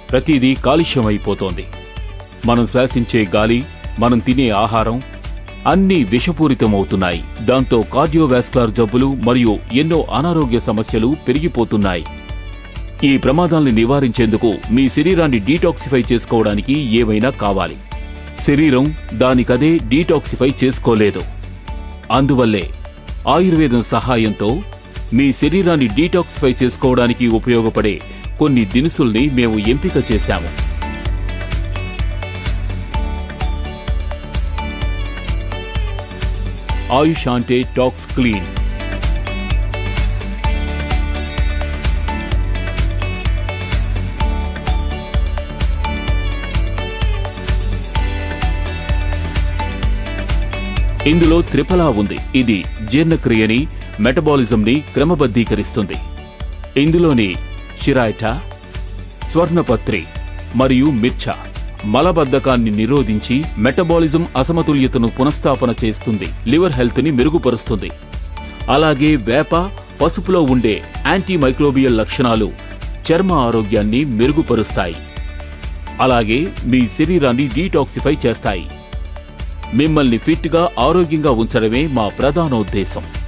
ప్రతిదీ కాలుష్యమైపోతోంది మనం శ్వాసించే గాలి మనం తినే ఆహారం అన్నీ విషపూరితమవుతున్నాయి దాంతో కార్డియోవాస్కులర్ జబ్బులు మరియు ఎన్నో అనారోగ్య సమస్యలు పెరిగిపోతున్నాయి ఈ ప్రమాదాల్ని నివారించేందుకు మీ శరీరాన్ని డీటాక్సిఫై చేసుకోవడానికి ఏవైనా కావాలి శరీరం దానికదే డీటాక్సిఫై చేసుకోలేదు అందువల్లే ఆయుర్వేదం సహాయంతో మీ శరీరాన్ని డీటాక్సిఫై చేసుకోవడానికి ఉపయోగపడే కొన్ని దినుసుల్ని మేము ఎంపిక చేశాము ఆయుష్ అంటే టాక్స్ క్లీన్ ఇందులో త్రిఫలా ఉంది ఇది జీర్ణక్రియని మెటబాలిజంని క్రమబద్ధీకరిస్తుంది ఇందులోని షిరాయిటా స్వర్ణపత్రి మరియు మిర్చ మలబద్ధకాన్ని నిరోధించి మెటబాలిజం అసమతుల్యతను పునఃస్థాపన చేస్తుంది లివర్ హెల్త్ని మెరుగుపరుస్తుంది అలాగే వేప పసుపులో ఉండే యాంటీ మైక్రోబియల్ లక్షణాలు చర్మ ఆరోగ్యాన్ని మెరుగుపరుస్తాయి అలాగే మీ శరీరాన్ని డీటాక్సిఫై చేస్తాయి మిమ్మల్ని ఫిట్గా ఆరోగ్యంగా ఉంచడమే మా ప్రధాన ఉద్దేశం